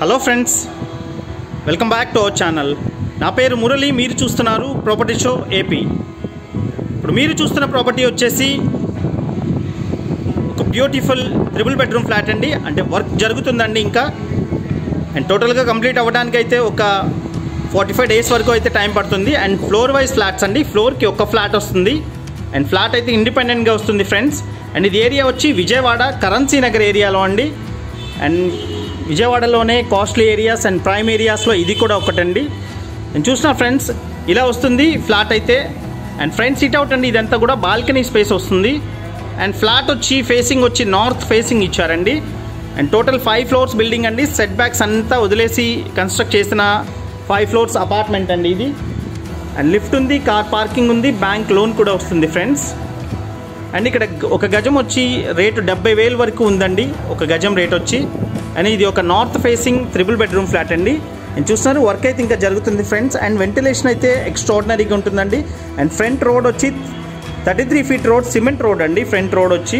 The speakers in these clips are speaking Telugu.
hello friends welcome back to our channel నా పేరు మురళి మీరు చూస్తున్నారు ప్రాపర్టీ షో ఏపీ ఇప్పుడు మీరు చూస్తున్న ప్రాపర్టీ వచ్చేసి ఒక బ్యూటిఫుల్ త్రిబుల్ బెడ్రూమ్ ఫ్లాట్ అండి అంటే వర్క్ జరుగుతుందండి ఇంకా అండ్ టోటల్గా కంప్లీట్ అవ్వడానికి అయితే ఒక ఫార్టీ ఫైవ్ డేస్ వరకు అయితే టైం పడుతుంది అండ్ ఫ్లోర్ వైజ్ ఫ్లాట్స్ అండి ఫ్లోర్కి ఒక ఫ్లాట్ వస్తుంది అండ్ ఫ్లాట్ అయితే ఇండిపెండెంట్గా వస్తుంది ఫ్రెండ్స్ అండ్ ఇది ఏరియా వచ్చి విజయవాడ కరెన్సీ నగర్ ఏరియాలో అండి అండ్ విజయవాడలోనే కాస్ట్లీ ఏరియాస్ అండ్ ప్రైమ్ ఏరియాస్లో ఇది కూడా ఒకటండి నేను చూసిన ఫ్రెండ్స్ ఇలా వస్తుంది ఫ్లాట్ అయితే అండ్ ఫ్రంట్ సీట్ అవుట్ అండి ఇదంతా కూడా బాల్కనీ స్పేస్ వస్తుంది అండ్ ఫ్లాట్ వచ్చి ఫేసింగ్ వచ్చి నార్త్ ఫేసింగ్ ఇచ్చారండి and total five floors building అండి సెట్ బ్యాక్స్ అంతా వదిలేసి కన్స్ట్రక్ట్ చేసిన ఫైవ్ ఫ్లోర్స్ అపార్ట్మెంట్ అండి ఇది అండ్ లిఫ్ట్ ఉంది కార్ పార్కింగ్ ఉంది బ్యాంక్ లోన్ కూడా వస్తుంది ఫ్రెండ్స్ అండ్ ఇక్కడ ఒక గజం వచ్చి రేటు డెబ్బై వేలు వరకు ఉందండి ఒక గజం రేట్ వచ్చి అండ్ ఇది ఒక north facing triple bedroom flat అండి నేను చూస్తున్నారు వర్క్ అయితే ఇంకా జరుగుతుంది ఫ్రెండ్స్ అండ్ వెంటిలేషన్ అయితే ఎక్స్ట్రాడినరీగా ఉంటుందండి అండ్ ఫ్రంట్ రోడ్ వచ్చి thirty three feet road cement road అండి ఫ్రంట్ రోడ్ వచ్చి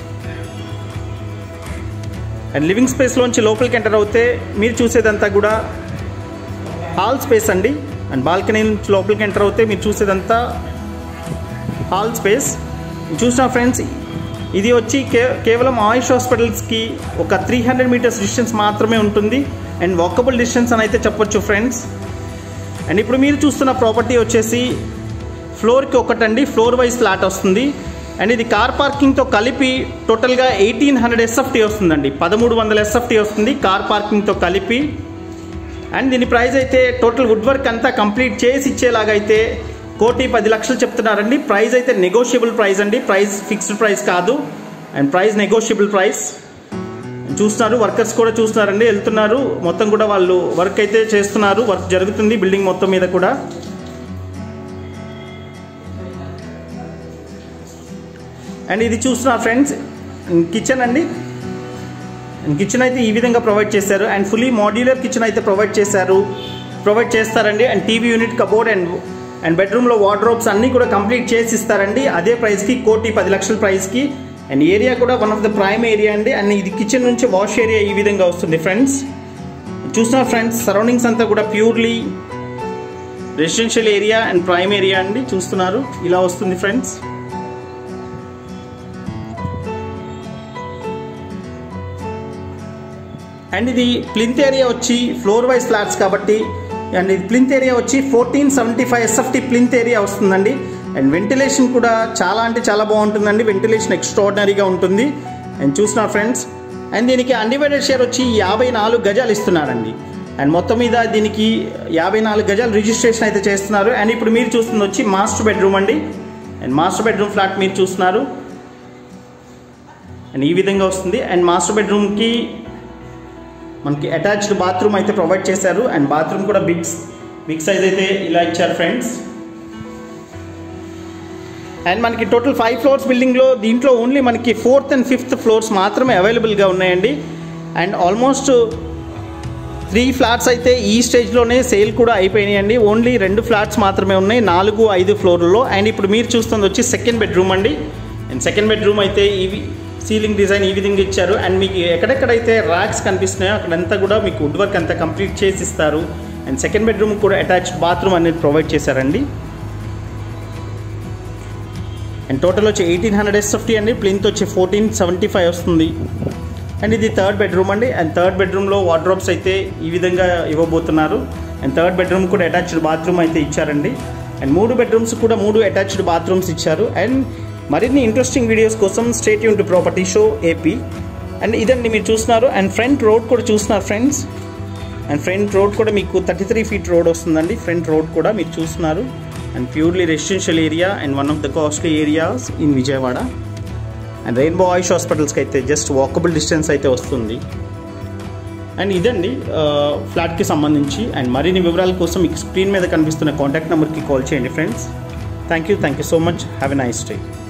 అండ్ లివింగ్ స్పేస్లోంచి లోపలికి ఎంటర్ అవుతే మీరు చూసేదంతా కూడా హాల్ స్పేస్ అండి అండ్ బాల్కనీ నుంచి లోపలికి ఎంటర్ అవుతే మీరు చూసేదంతా హాల్ స్పేస్ చూసిన ఫ్రెండ్స్ ఇది వచ్చి కే కేవలం ఆయుష్ హాస్పిటల్స్కి ఒక త్రీ హండ్రెడ్ మీటర్స్ డిస్టెన్స్ మాత్రమే ఉంటుంది అండ్ వాకబుల్ డిస్టెన్స్ అని అయితే చెప్పొచ్చు ఫ్రెండ్స్ అండ్ ఇప్పుడు మీరు చూస్తున్న ప్రాపర్టీ వచ్చేసి ఫ్లోర్కి ఒకటండి ఫ్లోర్ వైజ్ ఫ్లాట్ వస్తుంది అండ్ ఇది కార్ పార్కింగ్తో కలిపి టోటల్గా ఎయిటీన్ హండ్రెడ్ ఎస్ఎఫ్టీ వస్తుందండి పదమూడు వందల ఎస్ఎఫ్టీ వస్తుంది కార్ పార్కింగ్తో కలిపి అండ్ దీని ప్రైస్ అయితే టోటల్ వుడ్ వర్క్ అంతా కంప్లీట్ చేసి ఇచ్చేలాగా అయితే కోటి పది లక్షలు చెప్తున్నారండి ప్రైస్ అయితే నెగోషియబుల్ ప్రైస్ అండి ప్రైస్ ఫిక్స్డ్ ప్రైస్ కాదు అండ్ ప్రైస్ నెగోషియబుల్ ప్రైస్ చూస్తున్నారు వర్కర్స్ కూడా చూస్తున్నారండి వెళ్తున్నారు మొత్తం కూడా వాళ్ళు వర్క్ అయితే చేస్తున్నారు వర్క్ జరుగుతుంది బిల్డింగ్ మొత్తం మీద కూడా అండ్ ఇది చూస్తున్నారు ఫ్రెండ్స్ కిచెన్ అండి కిచెన్ అయితే ఈ విధంగా ప్రొవైడ్ చేశారు అండ్ ఫుల్లీ మాడ్యులర్ కిచెన్ అయితే ప్రొవైడ్ చేశారు ప్రొవైడ్ చేస్తారండి and TV unit cupboard and and బెడ్రూమ్లో వార్డ్రోబ్స్ అన్నీ కూడా కంప్లీట్ చేసి ఇస్తారండి అదే ప్రైస్కి కోటి పది లక్షల ప్రైస్కి అండ్ ఏరియా కూడా one of the prime area అండి అండ్ ఇది కిచెన్ నుంచి వాష్ ఏరియా ఈ విధంగా వస్తుంది ఫ్రెండ్స్ చూసిన ఫ్రెండ్స్ సరౌండింగ్స్ అంతా కూడా purely residential area and prime area అండి చూస్తున్నారు ఇలా వస్తుంది ఫ్రెండ్స్ అండ్ ఇది ప్లింత్ ఏరియా వచ్చి ఫ్లోర్ వైజ్ ఫ్లాట్స్ కాబట్టి అండ్ ఇది ప్లింత్ ఏరియా వచ్చి fourteen seventy five SFT plinth area వస్తుందండి అండ్ వెంటిలేషన్ కూడా చాలా అంటే చాలా బాగుంటుందండి వెంటిలేషన్ ఎక్స్ట్రాడినరీగా ఉంటుంది అండ్ చూసిన ఫ్రెండ్స్ అండ్ దీనికి అన్డివైడెడ్ షేర్ వచ్చి యాభై నాలుగు గజాలు ఇస్తున్నారండి అండ్ మొత్తం మీద దీనికి యాభై నాలుగు గజాలు రిజిస్ట్రేషన్ అయితే చేస్తున్నారు అండ్ ఇప్పుడు మీరు చూస్తుంది వచ్చి మాస్టర్ బెడ్రూమ్ అండి అండ్ మాస్టర్ బెడ్రూమ్ ఫ్లాట్ మీరు చూస్తున్నారు అండ్ ఈ విధంగా వస్తుంది అండ్ మాస్టర్ బెడ్రూమ్కి మనకి అటాచ్డ్ బాత్రూమ్ అయితే ప్రొవైడ్ చేశారు అండ్ బాత్రూమ్ కూడా బిగ్ బిగ్ సైజ్ అయితే ఇలా ఇచ్చారు ఫ్రెండ్స్ అండ్ మనకి టోటల్ ఫైవ్ ఫ్లోర్స్ బిల్డింగ్లో దీంట్లో ఓన్లీ మనకి ఫోర్త్ అండ్ ఫిఫ్త్ ఫ్లోర్స్ మాత్రమే అవైలబుల్గా ఉన్నాయండి అండ్ ఆల్మోస్ట్ త్రీ ఫ్లాట్స్ అయితే ఈ స్టేజ్లోనే సేల్ కూడా అయిపోయినాయండి ఓన్లీ రెండు ఫ్లాట్స్ మాత్రమే ఉన్నాయి నాలుగు ఐదు ఫ్లోర్లలో అండ్ ఇప్పుడు మీరు చూస్తుంది వచ్చి సెకండ్ బెడ్రూమ్ అండి అండ్ సెకండ్ బెడ్రూమ్ అయితే ఇవి సీలింగ్ డిజైన్ ఈ విధంగా ఇచ్చారు అండ్ మీకు ఎక్కడెక్కడైతే ర్యాక్స్ కనిపిస్తున్నాయో అక్కడంతా కూడా మీకు వుడ్ వర్క్ అంతా కంప్లీట్ చేసి ఇస్తారు అండ్ సెకండ్ బెడ్రూమ్ కూడా అటాచ్డ్ బాత్రూమ్ అనేది ప్రొవైడ్ చేశారండి అండ్ టోటల్ వచ్చి ఎయిటీన్ హండ్రెడ్ ఎస్ఎఫ్టీ అండి ప్లింత్ వచ్చి ఫోర్టీన్ సెవెంటీ ఫైవ్ వస్తుంది అండ్ ఇది థర్డ్ బెడ్రూమ్ అండి అండ్ థర్డ్ బెడ్రూమ్లో వార్డ్రోబ్స్ అయితే ఈ విధంగా ఇవ్వబోతున్నారు అండ్ థర్డ్ బెడ్రూమ్ కూడా అటాచ్డ్ బాత్రూమ్ అయితే ఇచ్చారండి అండ్ మూడు బెడ్రూమ్స్ కూడా మూడు అటాచ్డ్ బాత్రూమ్స్ ఇచ్చారు అండ్ మరిన్ని ఇంట్రెస్టింగ్ వీడియోస్ కోసం స్టేట్ యూన్ to property show AP and ఇదండి మీరు చూస్తున్నారు అండ్ ఫ్రంట్ రోడ్ కూడా చూస్తున్నారు ఫ్రెండ్స్ అండ్ ఫ్రంట్ రోడ్ కూడా మీకు థర్టీ త్రీ ఫీట్ రోడ్ వస్తుందండి ఫ్రంట్ రోడ్ కూడా మీరు చూస్తున్నారు and purely residential area and one of the costly areas in Vijayawada and Rainbow Ayush హాస్పిటల్స్కి అయితే జస్ట్ వాకబుల్ డిస్టెన్స్ అయితే వస్తుంది అండ్ ఇదండి ఫ్లాట్కి సంబంధించి అండ్ మరిన్ని వివరాల కోసం మీకు స్క్రీన్ మీద కనిపిస్తున్న కాంటాక్ట్ నెంబర్కి కాల్ చేయండి friends thank you thank you so much have a nice day